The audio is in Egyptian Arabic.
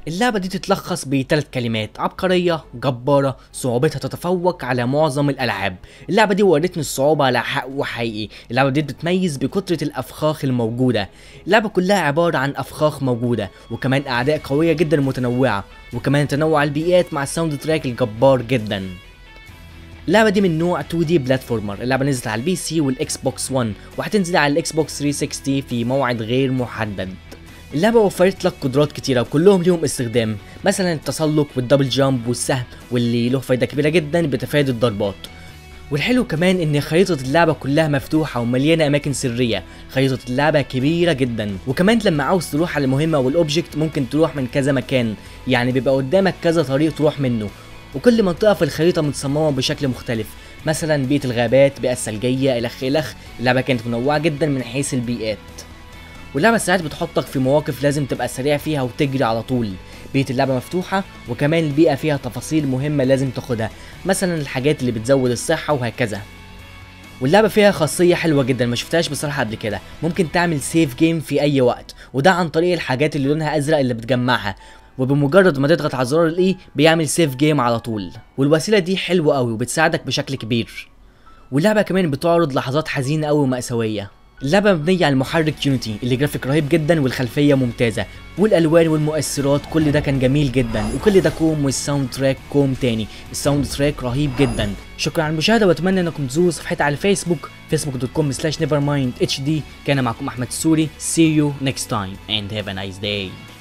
اللعبة دي تتلخص بثلاث كلمات عبقرية جبارة صعوبتها تتفوق على معظم الألعاب اللعبة دي ورتني الصعوبة على حق وحقيقي اللعبة دي بتتميز بكثرة الأفخاخ الموجودة اللعبة كلها عبارة عن أفخاخ موجودة وكمان أعداء قوية جدا متنوعة وكمان تنوع البيئات مع الساوند تراك الجبار جدا اللعبة دي من نوع 2 دي بلاتفورمر اللعبة نزلت على البي سي والاكس بوكس 1 وهتنزل على الاكس بوكس 360 في موعد غير محدد اللعبة وفرت لك قدرات كتيرة وكلهم ليهم استخدام مثلا التسلق والدبل جامب والسهم واللي له فايدة كبيرة جدا بتفادي الضربات والحلو كمان ان خريطة اللعبة كلها مفتوحة ومليانة اماكن سرية خريطة اللعبة كبيرة جدا وكمان لما عاوز تروح على المهمة والاوبجكت ممكن تروح من كذا مكان يعني بيبقى قدامك كذا طريق تروح منه وكل منطقة في الخريطة متصممة بشكل مختلف مثلا بيئة الغابات بيئة الثلجية الخ الخ اللعبة كانت منوعة جدا من حيث البيئات واللعبة ساعات بتحطك في مواقف لازم تبقى سريع فيها وتجري على طول بيئة اللعبة مفتوحة وكمان البيئة فيها تفاصيل مهمة لازم تاخدها مثلا الحاجات اللي بتزود الصحة وهكذا واللعبة فيها خاصية حلوة جدا ما شفتهاش بصراحة قبل كده ممكن تعمل سيف جيم في أي وقت وده عن طريق الحاجات اللي لونها أزرق اللي بتجمعها وبمجرد ما تضغط على زرار الاي بيعمل سيف جيم على طول والوسيلة دي حلوة قوي وبتساعدك بشكل كبير واللعبة كمان بتعرض لحظات حزينة قوي ومأساوية اللعبة مبنية على المحرك يونيتي اللي جرافيك رهيب جدا والخلفية ممتازة والألوان والمؤثرات كل ده كان جميل جدا وكل ده كوم والساوند تراك كوم تاني الساوند تراك رهيب جدا شكرا على المشاهدة واتمنى انكم تزوروا صفحتي على الفيسبوك facebook.com slash nevermind hd كان معكم احمد السوري see you next time and have a nice day